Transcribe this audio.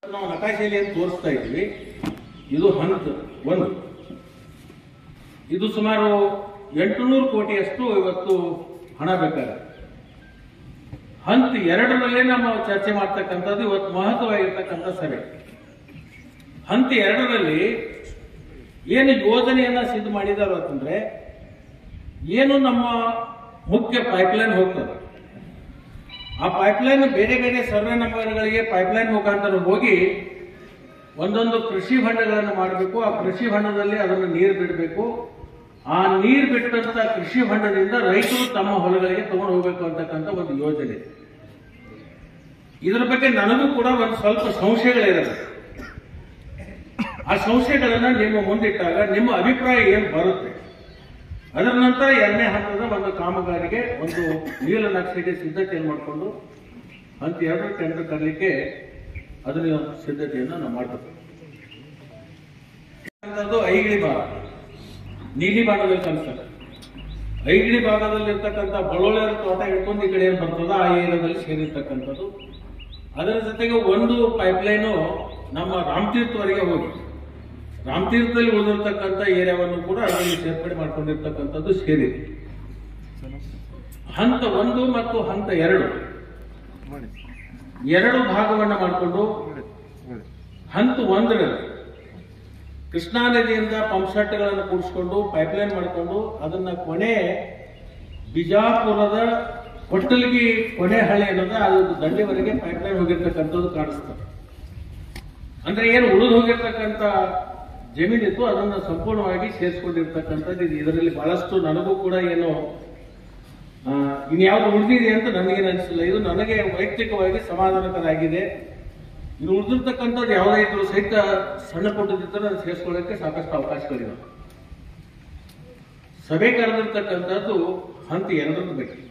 ನಾವು ನಕಾಶೆಯಲ್ಲಿ ಏನು ತೋರಿಸ್ತಾ ಇದ್ವಿ ಇದು ಹಂತ ಒಂದು ಇದು ಸುಮಾರು ಎಂಟುನೂರು ಕೋಟಿಯಷ್ಟು ಇವತ್ತು ಹಣ ಬೇಕಾಗುತ್ತೆ ಹಂತ ಎರಡರಲ್ಲೇ ನಾವು ಚರ್ಚೆ ಮಾಡ್ತಕ್ಕಂಥದ್ದು ಇವತ್ತು ಮಹತ್ವವಾಗಿರ್ತಕ್ಕಂಥ ಸಭೆ ಹಂತ ಎರಡರಲ್ಲಿ ಏನು ಯೋಜನೆಯನ್ನ ಸಿದ್ಧ ಮಾಡಿದಾರೋ ಅಂತಂದ್ರೆ ಏನು ನಮ್ಮ ಮುಖ್ಯ ಪೈಪ್ಲೈನ್ ಹೋಗ್ತದೆ ಆ ಪೈಪ್ಲೈನ್ ಬೇರೆ ಬೇರೆ ಸರ್ವೆ ನಂಬರ್ಗಳಿಗೆ ಪೈಪ್ಲೈನ್ ಮುಖಾಂತರ ಹೋಗಿ ಒಂದೊಂದು ಕೃಷಿ ಹೊಂಡಗಳನ್ನು ಮಾಡಬೇಕು ಆ ಕೃಷಿ ಹೊಂಡದಲ್ಲಿ ಅದನ್ನು ನೀರು ಬಿಡಬೇಕು ಆ ನೀರು ಬಿಟ್ಟಂತ ಕೃಷಿ ಹೊಂಡದಿಂದ ರೈತರು ತಮ್ಮ ಹೊಲಗಳಿಗೆ ತಗೊಂಡು ಹೋಗ್ಬೇಕು ಅಂತಕ್ಕಂಥ ಒಂದು ಯೋಜನೆ ಇದರ ಬಗ್ಗೆ ನನಗೂ ಕೂಡ ಒಂದು ಸ್ವಲ್ಪ ಸಂಶಯಗಳಿರುತ್ತೆ ಆ ಸಂಶಯಗಳನ್ನ ನಿಮ್ಮ ಮುಂದಿಟ್ಟಾಗ ನಿಮ್ಮ ಅಭಿಪ್ರಾಯ ಏನು ಬರುತ್ತೆ ಅದರ ನಂತರ ಎರಡನೇ ಹಂತದ ಒಂದು ಕಾಮಗಾರಿಗೆ ಒಂದು ನೀಲನಕ್ಷೆಗೆ ಸಿದ್ಧತೆಯನ್ನು ಮಾಡಿಕೊಂಡು ಹಂತ ಎರಡು ಟೆಂಡರ್ ಕರಲಿಕ್ಕೆ ಅದನ್ನ ಸಿದ್ಧತೆಯನ್ನು ನಾವು ಮಾಡಬೇಕು ಅದು ಐಗಿಳಿ ಭಾಗ ನೀಲಿ ಭಾಗದಲ್ಲಿ ಕಲಿಸ್ತಾರೆ ಐಗಿಳಿ ಭಾಗದಲ್ಲಿ ಇರ್ತಕ್ಕಂಥ ಬಳ್ಳೊಳ್ಳೆಯ ತೋಟ ಹಿಡ್ಕೊಂಡು ಈ ಕಡೆ ಏನು ಬರ್ತದ ಆ ಏರಿಯಾದಲ್ಲಿ ಸೇರಿರ್ತಕ್ಕಂಥದ್ದು ಅದರ ಜೊತೆಗೆ ಒಂದು ಪೈಪ್ಲೈನು ನಮ್ಮ ರಾಮತೀರ್ಥವರೆಗೆ ಹೋಗಿ ರಾಮತೀರ್ಥದಲ್ಲಿ ಉಳಿದಿರ್ತಕ್ಕಂಥ ಏರಿಯಾವನ್ನು ಕೂಡ ಅದರಲ್ಲಿ ಸೇರ್ಪಡೆ ಮಾಡ್ಕೊಂಡಿರ್ತಕ್ಕಂಥದ್ದು ಸೇರಿದೆ ಹಂತ ಒಂದು ಮತ್ತು ಹಂತ ಎರಡು ಎರಡು ಭಾಗವನ್ನು ಮಾಡಿಕೊಂಡು ಹಂತ ಒಂದರಲ್ಲಿ ಕೃಷ್ಣಾ ನದಿಯಿಂದ ಪಂಪ್ ಸೆಟ್ಗಳನ್ನು ಕೂಡಿಸ್ಕೊಂಡು ಪೈಪ್ಲೈನ್ ಮಾಡಿಕೊಂಡು ಅದನ್ನ ಕೊನೆ ಬಿಜಾಪುರದ ಕೊಟ್ಟಲ್ಗಿ ಕೊನೆ ಹಳ್ಳಿ ಅನ್ನೋದು ಅದು ದಂಡೆವರೆಗೆ ಪೈಪ್ಲೈನ್ ಹೋಗಿರ್ತಕ್ಕಂಥದ್ದು ಕಾಣಿಸ್ತದೆ ಅಂದ್ರೆ ಏನು ಉಳಿದು ಹೋಗಿರ್ತಕ್ಕಂಥ ಜಮೀನಿತ್ತು ಅದನ್ನು ಸಂಪೂರ್ಣವಾಗಿ ಸೇರಿಸ್ಕೊಂಡಿರ್ತಕ್ಕಂಥದ್ದು ಇದು ಇದರಲ್ಲಿ ಬಹಳಷ್ಟು ನನಗೂ ಕೂಡ ಏನು ಆ, ಇನ್ಯಾವುದು ಉಳಿದಿದೆ ಅಂತ ನನಗೇನು ಅನಿಸಿಲ್ಲ ಇದು ನನಗೆ ವೈಯಕ್ತಿಕವಾಗಿ ಸಮಾಧಾನಕರಾಗಿದೆ ಇನ್ನು ಉಳಿದಿರ್ತಕ್ಕಂಥದ್ದು ಯಾವುದೇ ಇದ್ರು ಸಹಿತ ಸಣ್ಣ ಪುಟ್ಟದಿದ್ದರೆ ಅದನ್ನು ಸೇರಿಸ್ಕೊಳ್ಳೋಕ್ಕೆ ಸಾಕಷ್ಟು ಅವಕಾಶಗಳಿವೆ ಸಭೆ ಕರೆದಿರ್ತಕ್ಕಂಥದ್ದು ಹಂತ ಎರಡರ ಬಗ್ಗೆ